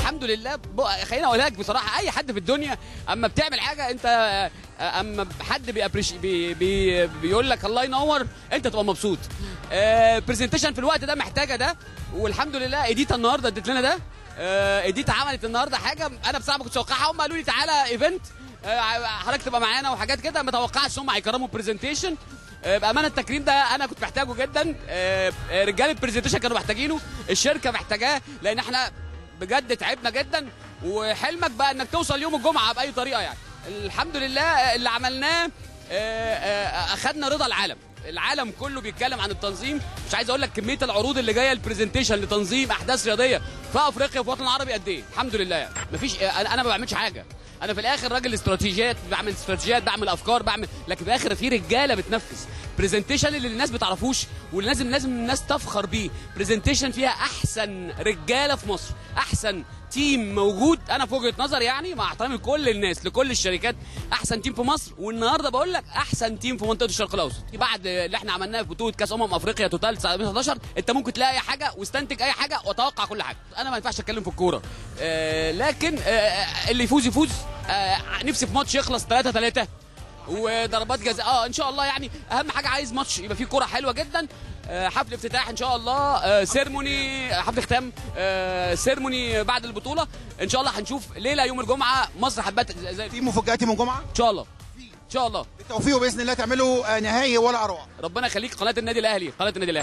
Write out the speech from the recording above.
الحمد لله ب- خليني اقول لك بصراحه اي حد في الدنيا اما بتعمل حاجه انت آه، اما حد بيأبريش بي بي بيقول لك الله ينور انت تبقى مبسوط برزنتيشن في الوقت ده محتاجه ده والحمد لله ايديتا النهارده ادت لنا ده آه، ايديتا عملت النهارده حاجه انا بصراحه ما كنتش اتوقعها هم قالوا لي تعالى ايفنت حضرتك تبقى معانا وحاجات كده ما توقعتش ان هم هيكرموا برزنتيشن بامانه التكريم ده انا كنت محتاجه جدا آه، آه، رجال البرزنتيشن كانوا محتاجينه الشركه محتاجاه لان احنا بجد تعبنا جدا وحلمك بقى انك توصل يوم الجمعه باي طريقه يعني الحمد لله آه، اللي عملناه آه، آه، اخدنا رضا العالم العالم كله بيتكلم عن التنظيم مش عايز اقول لك كميه العروض اللي جايه البرزنتيشن لتنظيم احداث رياضيه في افريقيا وفي الوطن العربي قد ايه الحمد لله يعني مفيش آه، انا أنا ما بعملش حاجه انا في الاخر راجل استراتيجيات بعمل استراتيجيات بعمل افكار بعمل لكن في الاخر في رجاله بتنفذ برزنتيشن اللي الناس بتعرفوش واللي لازم لازم الناس تفخر بيه برزنتيشن فيها احسن رجاله في مصر احسن تيم موجود انا في وجهه نظر يعني مع احترامي لكل الناس لكل الشركات احسن تيم في مصر والنهارده بقول لك احسن تيم في منطقه الشرق الاوسط بعد اللي احنا عملناه في بطوله كاس امم افريقيا توتال 19 انت ممكن تلاقي اي حاجه واستنتج اي حاجه وتوقع كل حاجه انا ما ينفعش اتكلم في الكوره آه لكن آه اللي يفوز يفوز آه نفسي في ماتش يخلص 3 3 وضربات جزاء اه ان شاء الله يعني اهم حاجه عايز ماتش يبقى فيه كوره حلوه جدا آه، حفل افتتاح ان شاء الله آه، سيرموني حفل ختام آه، سيرموني بعد البطوله ان شاء الله هنشوف ليله يوم الجمعه مصر حبات زي- زي في مفاجآت يوم الجمعه ان شاء الله ان شاء الله بالتوفيق باذن الله تعملوا آه، نهائي ولا اروع ربنا يخليك قناه النادي الاهلي قناه النادي الاهلي